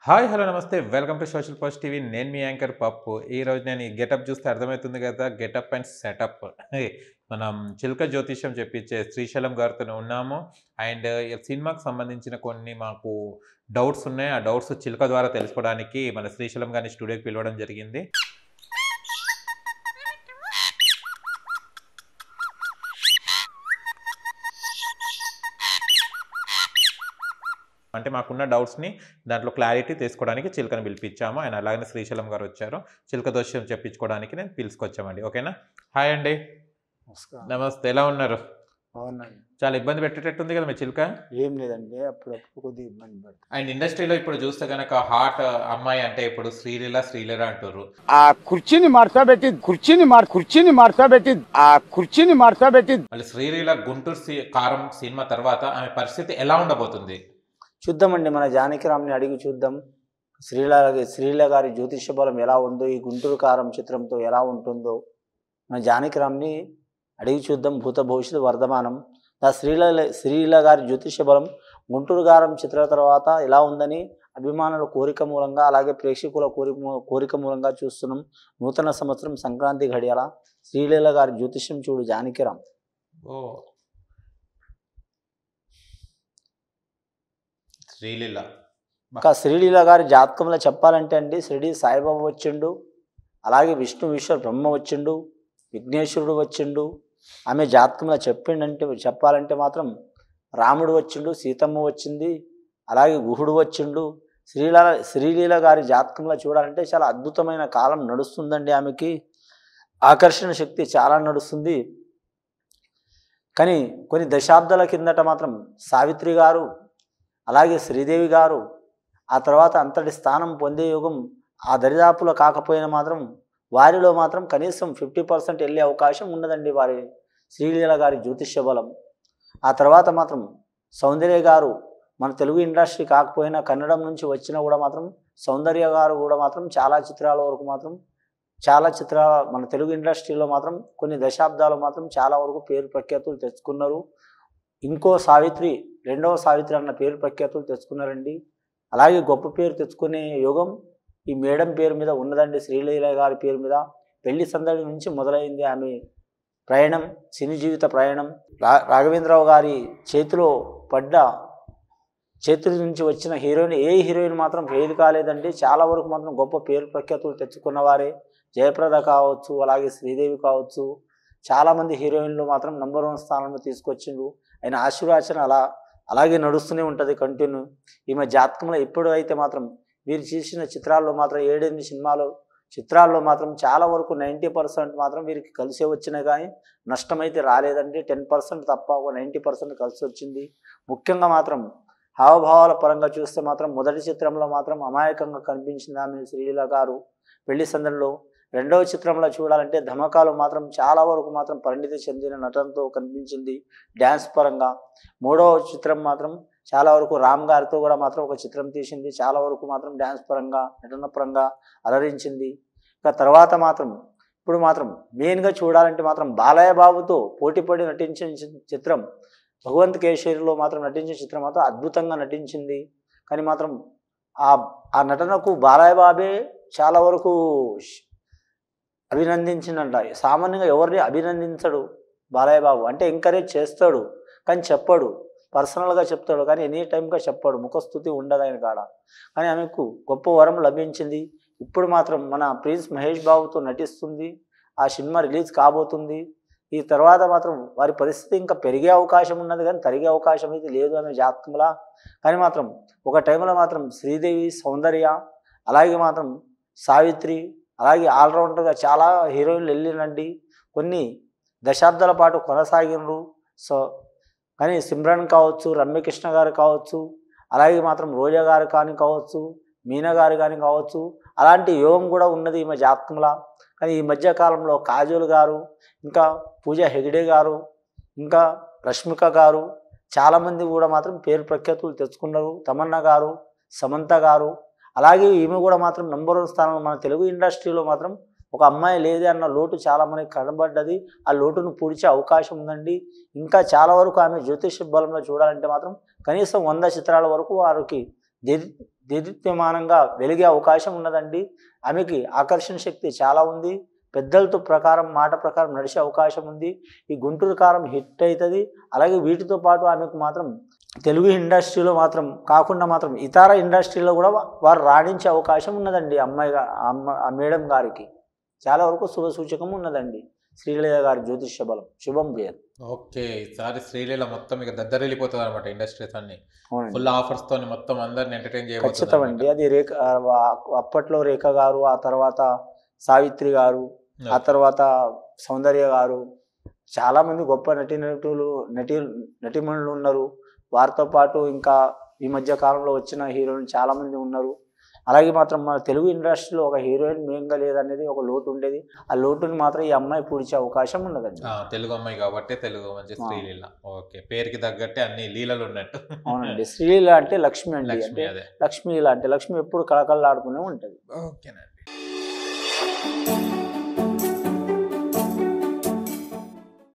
Hi hello నమస్తే welcome to social post TV నేను మీ యాంకర్ పప్పు ఈ రోజు నేను ఈ గెటప్ చూస్తే అర్థమవుతుంది కదా గెటప్ అండ్ సెటప్ మనం చిల్క జ్యోతిష్యం చెప్పించే శ్రీశైలం గారితో ఉన్నాము అండ్ ఈ సినిమాకి సంబంధించిన కొన్ని మాకు డౌట్స్ ఉన్నాయి ఆ డౌట్స్ చిల్క ద్వారా తెలుసుకోవడానికి మన శ్రీశైలం గారిని స్టూడియోకి పిలవడం జరిగింది అంటే మాకున్న డౌట్స్ని దాంట్లో క్లారిటీ తీసుకోవడానికి చిల్కను పిలిపించాము ఆయన అలాగనే శ్రీశైలం గారు వచ్చారు చిల్క దోషం చెప్పించుకోవడానికి నేను పిలుచుకొచ్చామండి ఓకేనా హాయ్ అండి నమస్కారం నమస్తే ఎలా ఉన్నారు అవునండి చాలా ఇబ్బంది పెట్టేటట్టుంది కదా మీ చిల్క ఏం లేదండి అప్పుడప్పుడు కొద్దిగా ఇబ్బంది పడుతుంది అండ్ ఇండస్ట్రీలో ఇప్పుడు చూస్తే కనుక హాట్ అమ్మాయి అంటే ఇప్పుడు శ్రీలీల శ్రీలీల అంటారు ఆ కుర్చీని మార్చబెట్టి కుర్చీని మార్ కుర్చీని మార్చబెట్టి ఆ కుర్చీని మార్చబెట్టి మళ్ళీ శ్రీలీల గుంటూరు సి కారం సినిమా తర్వాత ఆమె పరిస్థితి ఎలా ఉండబోతుంది చూద్దామండి మన జానకిరామ్ని అడిగి చూద్దాం శ్రీల శ్రీల గారి జ్యోతిష బలం ఎలా ఉందో ఈ గుంటూరు కారం చిత్రంతో ఎలా ఉంటుందో మన జానకిరామ్ని అడిగి చూద్దాం భూత భవిష్యత్తు వర్ధమానం ఆ శ్రీల శ్రీల గారి జ్యోతిష బలం గుంటూరు కారం చిత్ర తర్వాత ఎలా ఉందని అభిమానుల కోరిక మూలంగా అలాగే ప్రేక్షకుల కోరిక మూ- కోరిక మూలంగా చూస్తున్నాం నూతన సంవత్సరం సంక్రాంతి గడియాల శ్రీలీల గారి జ్యోతిష్యం చూడు జానకిరామ్ ఓ శ్రీలీల ఇంకా శ్రీలీల గారి జాతకంలో చెప్పాలంటే అండి షిరిడి సాయిబాబా వచ్చిండు అలాగే విష్ణు విశ్వ బ్రహ్మ వచ్చిండు విఘ్నేశ్వరుడు వచ్చిండు ఆమె జాతకంలో చెప్పిండంటే చెప్పాలంటే మాత్రం రాముడు వచ్చిండు సీతమ్మ వచ్చింది అలాగే గుహుడు వచ్చిండు శ్రీలీల శ్రీలీల గారి జాతకంలో చూడాలంటే చాలా అద్భుతమైన కాలం నడుస్తుందండి ఆమెకి ఆకర్షణ శక్తి చాలా నడుస్తుంది కానీ కొన్ని దశాబ్దాల కిందట మాత్రం సావిత్రి గారు అలాగే శ్రీదేవి గారు ఆ తర్వాత అంతటి స్థానం పొందే యుగం ఆ దరిదాపులో కాకపోయినా మాత్రం వారిలో మాత్రం కనీసం ఫిఫ్టీ పర్సెంట్ వెళ్ళే అవకాశం ఉన్నదండి వారి శ్రీలీల గారి జ్యోతిష్య బలం ఆ తర్వాత మాత్రం సౌందర్య గారు మన తెలుగు ఇండస్ట్రీ కాకపోయినా కన్నడం నుంచి వచ్చినా కూడా మాత్రం సౌందర్య గారు కూడా మాత్రం చాలా చిత్రాల వరకు మాత్రం చాలా చిత్రాల మన తెలుగు ఇండస్ట్రీలో మాత్రం కొన్ని దశాబ్దాలు మాత్రం చాలా వరకు పేరు ప్రఖ్యాతులు తెచ్చుకున్నారు ఇంకో సావిత్రి రెండవ సావిత్రి అన్న పేరు ప్రఖ్యాతులు తెచ్చుకున్నారండి అలాగే గొప్ప పేరు తెచ్చుకునే యోగం ఈ మేడం పేరు మీద ఉన్నదండి శ్రీలీల గారి పేరు మీద పెళ్లి సందడి నుంచి మొదలైంది ఆమె ప్రయాణం సినీ జీవిత ప్రయాణం రా రాఘవేంద్రరావు గారి చేతిలో పడ్డ చేతుల నుంచి వచ్చిన హీరోయిన్ ఏ హీరోయిన్ మాత్రం ఫెయిల్ కాలేదండి చాలా వరకు మాత్రం గొప్ప పేరు ప్రఖ్యాతులు తెచ్చుకున్నవారే జయప్రద కావచ్చు అలాగే శ్రీదేవి కావచ్చు చాలామంది హీరోయిన్లు మాత్రం నంబర్ వన్ స్థానంలో తీసుకొచ్చిండ్రు ఆయన ఆశీర్వాచన అలా అలాగే నడుస్తూనే ఉంటుంది కంటిన్యూ ఈమె జాతకంలో ఎప్పుడు అయితే మాత్రం వీరు చేసిన చిత్రాల్లో మాత్రం ఏడెనిమిది సినిమాలు చిత్రాల్లో మాత్రం చాలా వరకు నైంటీ పర్సెంట్ మాత్రం వీరికి కలిసే వచ్చినా కానీ నష్టమైతే రాలేదండి టెన్ పర్సెంట్ తప్ప ఒక నైంటీ పర్సెంట్ కలిసి వచ్చింది ముఖ్యంగా మాత్రం హావభావాల పరంగా చూస్తే మాత్రం మొదటి చిత్రంలో మాత్రం అమాయకంగా కనిపించింది ఆమె శ్రీలీల గారు పెళ్లి సందడిలో రెండవ చిత్రంలో చూడాలంటే ధమకాలు మాత్రం చాలా వరకు మాత్రం పరిణితి చెందిన నటనతో కనిపించింది డ్యాన్స్ పరంగా మూడవ చిత్రం మాత్రం చాలా వరకు రామ్ గారితో కూడా మాత్రం ఒక చిత్రం తీసింది చాలా వరకు మాత్రం డ్యాన్స్ పరంగా నటన పరంగా అలరించింది ఇక తర్వాత మాత్రం ఇప్పుడు మాత్రం మెయిన్గా చూడాలంటే మాత్రం బాలయ్య బాబుతో పోటీపడి నటించిన చి- చిత్రం భగవంత్ కేశరిలో మాత్రం నటించిన చిత్రం మాత్రం అద్భుతంగా నటించింది కానీ మాత్రం ఆ ఆ నటనకు బాలయ్య బాబే చాలా వరకు ష్- అభినందించిందంట సామాన్యంగా ఎవరిని అభినందించడు బాలయ్య బాబు అంటే ఎంకరేజ్ చేస్తాడు కానీ చెప్పాడు పర్సనల్గా చెప్తాడు కానీ ఎనీ టైంగా చెప్పాడు ముఖస్థుతి ఉండదు ఆయన కాడ కానీ ఆమెకు గొప్ప వరం లభించింది ఇప్పుడు మాత్రం మన ప్రిన్స్ మహేష్ బాబుతో నటిస్తుంది ఆ సినిమా రిలీజ్ కాబోతుంది ఈ తర్వాత మాత్రం వారి పరిస్థితి ఇంకా పెరిగే అవకాశం ఉన్నది కానీ తరిగే అవకాశం అయితే లేదు అనే జాతకంలా కానీ మాత్రం ఒక టైంలో మాత్రం శ్రీదేవి సౌందర్య అలాగే మాత్రం సావిత్రి అలాగే ఆల్రౌండర్గా చాలా హీరోయిన్లు వెళ్ళినండి కొన్ని దశాబ్దాల పాటు కొనసాగినరు సో కానీ సిమ్రన్ కావచ్చు రమ్యకృష్ణ గారు కావచ్చు అలాగే మాత్రం రోజా గారు కానీ కావచ్చు మీనా గారు కానీ కావచ్చు అలాంటి యోగం కూడా ఉన్నది ఈమె జాతకంలా కానీ ఈ మధ్య కాలంలో కాజోల్ గారు ఇంకా పూజ హెగ్డే గారు ఇంకా రష్మిక గారు చాలామంది కూడా మాత్రం పేరు ప్రఖ్యాతులు తెచ్చుకున్నారు తమన్నా గారు సమంత గారు అలాగే ఈమె కూడా మాత్రం నంబర్ వన్ స్థానంలో మన తెలుగు ఇండస్ట్రీలో మాత్రం ఒక అమ్మాయి లేదే అన్న లోటు చాలా మనకి కనబడ్డది ఆ లోటును పూడ్చే అవకాశం ఉందండి ఇంకా చాలా వరకు ఆమె జ్యోతిష బలంలో చూడాలంటే మాత్రం కనీసం వంద చిత్రాల వరకు వారికి ది- దేదీప్యమానంగా వెలిగే అవకాశం ఉన్నదండి ఆమెకి ఆకర్షణ శక్తి చాలా ఉంది పెద్దలతో ప్రకారం మాట ప్రకారం నడిచే అవకాశం ఉంది ఈ గుంటూరు కారం హిట్ అవుతుంది అలాగే వీటితో పాటు ఆమెకు మాత్రం తెలుగు ఇండస్ట్రీలో మాత్రం కాకుండా మాత్రం ఇతర ఇండస్ట్రీలో కూడా వా- వారు రాణించే అవకాశం ఉన్నదండి అమ్మాయి గా- అమ్మ ఆ మేడం గారికి చాలా వరకు శుభ సూచకం ఉన్నదండి శ్రీలీల గారి జ్యోతిష్య బలం శుభం పేరు ఓకే ఈసారి శ్రీలీల మొత్తం ఇక దద్దరిల్లిపోతుంది అనమాట ఇండస్ట్రీస్ అన్ని అవునండి ఫుల్ ఆఫర్స్ తోని మొత్తం అందరిని ఎంటర్టైన్ ఖచ్చితం అండి చేయబోతుంది అది రేఖ ఆ, వా- అప్పట్లో రేఖ గారు ఆ తర్వాత సావిత్రి గారు ఆ తర్వాత సౌందర్య గారు చాలా మంది గొప్ప నటి నటులు నటి నటిమణులు ఉన్నారు వారితో పాటు ఇంకా ఈ మధ్య కాలంలో వచ్చిన హీరోయిన్ చాలా మంది ఉన్నారు అలాగే మాత్రం మన తెలుగు ఇండస్ట్రీలో ఒక హీరోయిన్ మెయిన్గా లేదనేది ఒక లోటు ఉండేది ఆ లోటుని మాత్రం ఈ అమ్మాయి పూడ్చే అవకాశం ఉన్నదండి ఆ, తెలుగు అమ్మాయి కాబట్టి తెలుగు మంచి ఆ. శ్రీలీల ఓకే పేరుకి తగ్గట్టే అన్ని లీలలు ఉన్నట్టు అవునండి శ్రీలీల అంటే లక్ష్మి అండి లక్ష్మి అంటే అదే లక్ష్మి ఇలా అంటే లక్ష్మి ఎప్పుడు కళకళలాడుతూనే ఉంటుంది ఓకేనండి